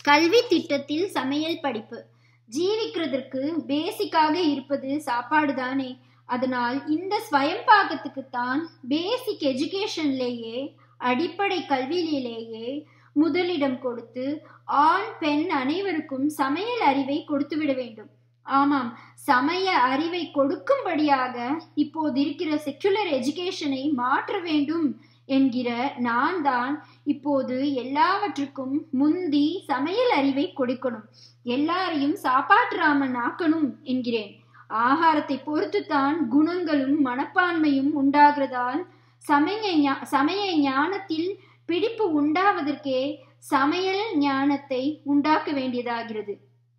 கல்வி திட்டத்தில் சமையல் படிப்பு ஜீவிக்கிறதற்கு பேசிக்காக இருப்பது சாப்பாடு தானே அதனால் இந்த ஸ்வயம் பாகத்துக்குத்தான் பேசிக் எஜுகேஷன்லேயே அடிப்படை கல்வியிலேயே முதலிடம் கொடுத்து ஆண் பெண் அனைவருக்கும் சமையல் அறிவை கொடுத்து விட வேண்டும் ஆமாம் சமய அறிவை கொடுக்கும்படியாக இப்போது இருக்கிற செக்குலர் எஜுகேஷனை மாற்ற வேண்டும் என்கிற நான் தான் இப்போது எல்லாவற்றுக்கும் முந்தி சமையல் அறிவை கொடுக்கணும் எல்லாரையும் சாப்பாட்டுராமன் ஆக்கணும் என்கிறேன் ஆகாரத்தை பொறுத்துத்தான் குணங்களும் மனப்பான்மையும் உண்டாகிறதால் சமய சமய ஞானத்தில் பிடிப்பு உண்டாவதற்கே சமையல் ஞானத்தை உண்டாக்க வேண்டியதாகிறது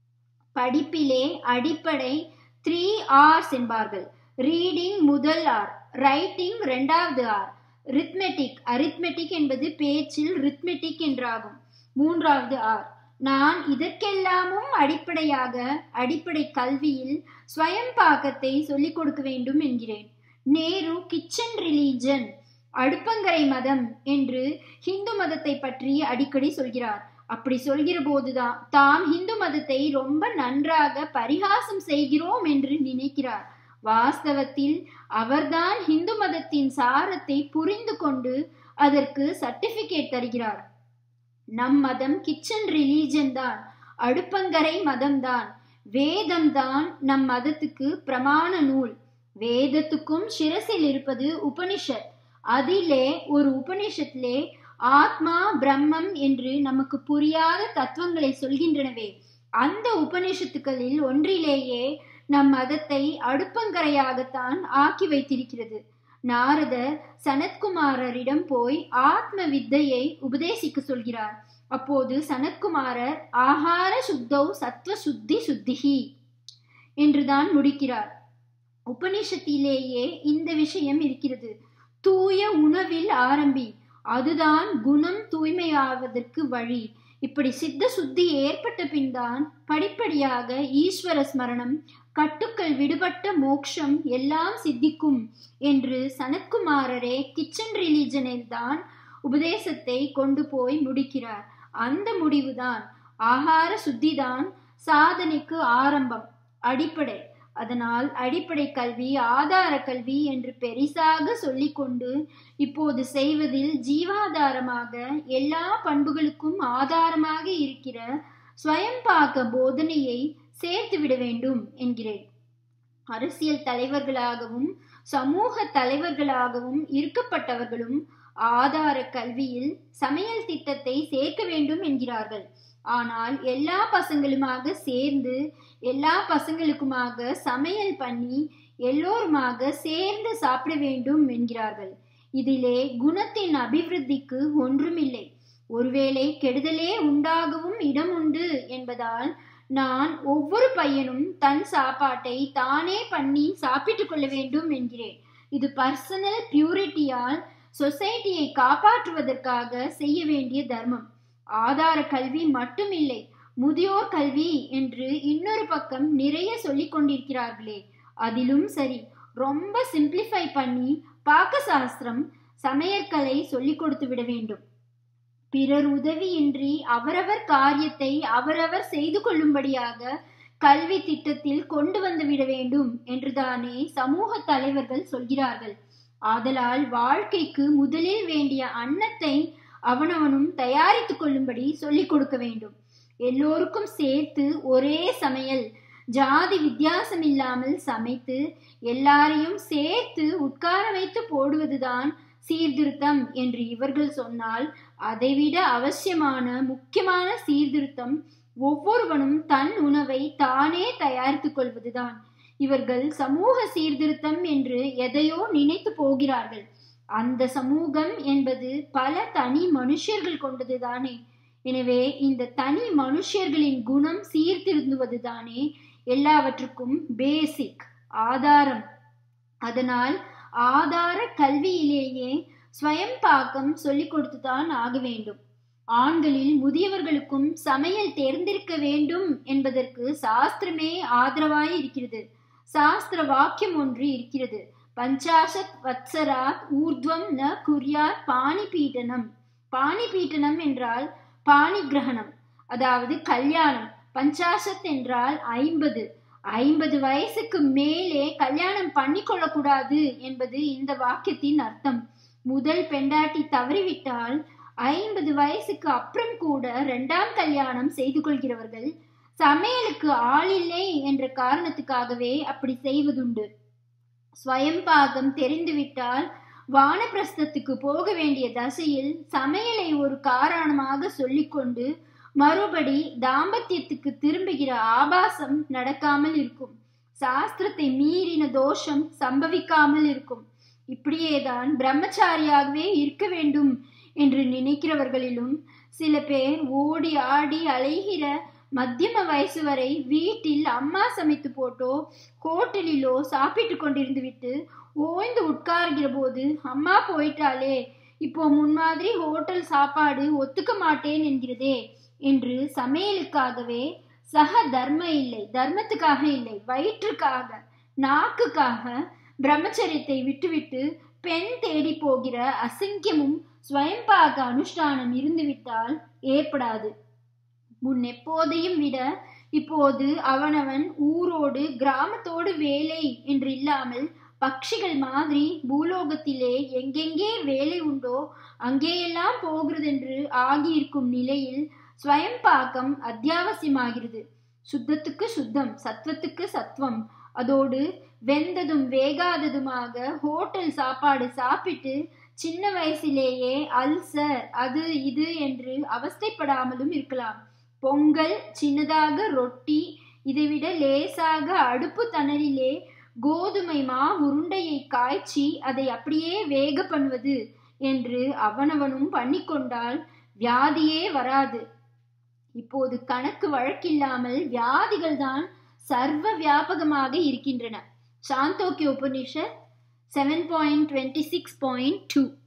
படிப்பிலே அடிப்படை த்ரீ ஆர்ஸ் என்பார்கள் ரீடிங் முதல் ஆர் ரைட்டிங் ரெண்டாவது ஆர் ரித்மெட்டிக் அரித்மெட்டிக் என்பது பேச்சில் ரித்மெட்டிக் என்றாகும் மூன்றாவது ஆர் நான் இதற்கெல்லாமும் அடிப்படையாக அடிப்படை கல்வியில் ஸ்வயம் பாக்கத்தை சொல்லிக் கொடுக்க வேண்டும் என்கிறேன் நேரு கிச்சன் ரிலீஜன் அடுப்பங்கரை மதம் என்று ஹிந்து மதத்தை பற்றி அடிக்கடி சொல்கிறார் அப்படி சொல்கிற போதுதான் தாம் இந்து மதத்தை ரொம்ப நன்றாக பரிகாசம் செய்கிறோம் என்று நினைக்கிறார் வாஸ்தவத்தில் அவர்தான் இந்து மதத்தின் சாரத்தை புரிந்து கொண்டு அதற்கு சர்டிபிகேட் தருகிறார் நம் மதம் கிச்சன் ரிலீஜன் தான் அடுப்பங்கரை மதம்தான் வேதம் தான் நம் மதத்துக்கு பிரமாண நூல் வேதத்துக்கும் சிரசில் இருப்பது உபனிஷத் அதிலே ஒரு உபனிஷத்திலே ஆத்மா பிரம்மம் என்று நமக்கு புரியாத தத்துவங்களை சொல்கின்றனவே அந்த உபனிஷத்துக்களில் ஒன்றிலேயே நம் மதத்தை அடுப்பங்கரையாகத்தான் ஆக்கி வைத்திருக்கிறது நாரதர் சனத்குமாரரிடம் போய் ஆத்ம வித்தையை உபதேசிக்க சொல்கிறார் அப்போது சனத்குமாரர் ஆகார சுத்தௌ சத்வ சுத்தி சுத்திகி என்றுதான் முடிக்கிறார் உபனிஷத்திலேயே இந்த விஷயம் இருக்கிறது தூய உணவில் ஆரம்பி அதுதான் குணம் தூய்மையாவதற்கு வழி இப்படி சித்த சுத்தி ஏற்பட்ட பின்தான் படிப்படியாக ஈஸ்வர ஸ்மரணம் கட்டுக்கள் விடுபட்ட மோக்ஷம் எல்லாம் சித்திக்கும் என்று சனத்குமாரரே கிச்சன் ரிலீஜனில் தான் உபதேசத்தை கொண்டு போய் முடிக்கிறார் அந்த முடிவுதான் ஆகார சுத்திதான் சாதனைக்கு ஆரம்பம் அடிப்படை அதனால் அடிப்படை கல்வி ஆதார கல்வி என்று பெரிசாக சொல்லிக்கொண்டு இப்போது செய்வதில் ஜீவாதாரமாக எல்லா பண்புகளுக்கும் ஆதாரமாக இருக்கிற ஸ்வயம்பாக்க போதனையை சேர்த்து விட வேண்டும் என்கிறேன் அரசியல் தலைவர்களாகவும் சமூக தலைவர்களாகவும் இருக்கப்பட்டவர்களும் ஆதார கல்வியில் சமையல் திட்டத்தை சேர்க்க வேண்டும் என்கிறார்கள் ஆனால் எல்லா பசங்களுமாக சேர்ந்து எல்லா பசங்களுக்குமாக சமையல் பண்ணி எல்லோருமாக சேர்ந்து சாப்பிட வேண்டும் என்கிறார்கள் இதிலே குணத்தின் அபிவிருத்திக்கு ஒன்றுமில்லை ஒருவேளை கெடுதலே உண்டாகவும் இடம் உண்டு என்பதால் நான் ஒவ்வொரு பையனும் தன் சாப்பாட்டை தானே பண்ணி சாப்பிட்டு கொள்ள வேண்டும் என்கிறேன் இது பர்சனல் பியூரிட்டியால் சொசைட்டியை காப்பாற்றுவதற்காக செய்ய வேண்டிய தர்மம் ஆதார கல்வி மட்டுமில்லை முதியோர் கல்வி என்று இன்னொரு பக்கம் நிறைய சொல்லிக் கொண்டிருக்கிறார்களே அதிலும் சரி ரொம்ப சிம்பிளிஃபை பண்ணி பாக்க சாஸ்திரம் சமையற்கலை சொல்லிக் கொடுத்து விட வேண்டும் பிறர் உதவியின்றி அவரவர் காரியத்தை அவரவர் செய்து கொள்ளும்படியாக கல்வி திட்டத்தில் கொண்டு வந்து விட வேண்டும் என்றுதானே சமூக தலைவர்கள் சொல்கிறார்கள் ஆதலால் வாழ்க்கைக்கு முதலில் வேண்டிய அன்னத்தை அவனவனும் தயாரித்துக் கொள்ளும்படி சொல்லிக் கொடுக்க வேண்டும் எல்லோருக்கும் சேர்த்து ஒரே சமையல் ஜாதி வித்தியாசம் இல்லாமல் சமைத்து எல்லாரையும் சேர்த்து உட்கார வைத்து போடுவதுதான் சீர்திருத்தம் என்று இவர்கள் சொன்னால் அதைவிட அவசியமான முக்கியமான சீர்திருத்தம் ஒவ்வொருவனும் தன் உணவை தானே தயாரித்துக் கொள்வதுதான் இவர்கள் சமூக சீர்திருத்தம் என்று எதையோ நினைத்து போகிறார்கள் அந்த சமூகம் என்பது பல தனி மனுஷர்கள் கொண்டதுதானே எனவே இந்த தனி மனுஷர்களின் குணம் சீர்திருந்துவதுதானே எல்லாவற்றுக்கும் பேசிக் ஆதாரம் அதனால் ஆதார கல்வியிலேயே ஸ்வயம் பாக்கம் சொல்லிக் கொடுத்துதான் ஆக வேண்டும் ஆண்களில் முதியவர்களுக்கும் சமையல் தெரிந்திருக்க வேண்டும் என்பதற்கு சாஸ்திரமே ஆதரவாய் இருக்கிறது சாஸ்திர வாக்கியம் ஒன்று இருக்கிறது பஞ்சாசத் வத்சராத் ஊர்துவம் ந குர்யாத் பாணி பீட்டனம் பாணி பீட்டனம் என்றால் பாணி கிரகணம் அதாவது கல்யாணம் பஞ்சாசத் என்றால் ஐம்பது ஐம்பது வயசுக்கு மேலே கல்யாணம் பண்ணிக்கொள்ள கூடாது என்பது இந்த வாக்கியத்தின் அர்த்தம் முதல் பெண்டாட்டி தவறிவிட்டால் ஐம்பது வயசுக்கு அப்புறம் கூட இரண்டாம் கல்யாணம் செய்து கொள்கிறவர்கள் சமையலுக்கு ஆள் இல்லை என்ற காரணத்துக்காகவே அப்படி செய்வதுண்டு ஸ்வயம்பாகம் தெரிந்துவிட்டால் வானப்பிரஸ்தத்துக்கு போக வேண்டிய தசையில் சமையலை ஒரு காரணமாக சொல்லிக்கொண்டு மறுபடி தாம்பத்தியத்துக்கு திரும்புகிற ஆபாசம் நடக்காமல் இருக்கும் சாஸ்திரத்தை மீறின தோஷம் சம்பவிக்காமல் இருக்கும் இப்படியேதான் பிரம்மச்சாரியாகவே இருக்க வேண்டும் என்று நினைக்கிறவர்களிலும் சில பேர் ஓடி ஆடி அலைகிற மத்தியம வயசு வரை வீட்டில் அம்மா சமைத்து போட்டோ ஹோட்டலிலோ சாப்பிட்டு கொண்டிருந்து விட்டு ஓய்ந்து உட்கார்கிற போது அம்மா போயிட்டாலே இப்போ முன்மாதிரி ஹோட்டல் சாப்பாடு ஒத்துக்க மாட்டேன் என்கிறதே என்று சமையலுக்காகவே சக தர்ம இல்லை தர்மத்துக்காக இல்லை வயிற்றுக்காக நாக்குக்காக பிரம்மச்சரியத்தை விட்டுவிட்டு பெண் தேடி போகிற அசிங்கியமும் ஸ்வயம்பாக அனுஷ்டானம் இருந்துவிட்டால் ஏற்படாது முன் எப்போதையும் விட இப்போது அவனவன் ஊரோடு கிராமத்தோடு வேலை என்று இல்லாமல் பட்சிகள் மாதிரி பூலோகத்திலே எங்கெங்கே வேலை உண்டோ அங்கேயெல்லாம் போகிறதென்று ஆகியிருக்கும் நிலையில் ஸ்வயம்பாக்கம் அத்தியாவசியமாகிறது சுத்தத்துக்கு சுத்தம் சத்வத்துக்கு சத்வம் அதோடு வெந்ததும் வேகாததுமாக ஹோட்டல் சாப்பாடு சாப்பிட்டு சின்ன வயசிலேயே அல்சர் அது இது என்று அவஸ்தைப்படாமலும் இருக்கலாம் பொங்கல் சின்னதாக ரொட்டி இதைவிட லேசாக அடுப்பு தணலிலே கோதுமை மா உருண்டையை காய்ச்சி அதை அப்படியே வேக பண்ணுவது என்று அவனவனும் பண்ணிக்கொண்டால் வியாதியே வராது இப்போது கணக்கு வழக்கில்லாமல் வியாதிகள் தான் சர்வ வியாபகமாக இருக்கின்றன Chandogya Upanishad seven point twenty six point two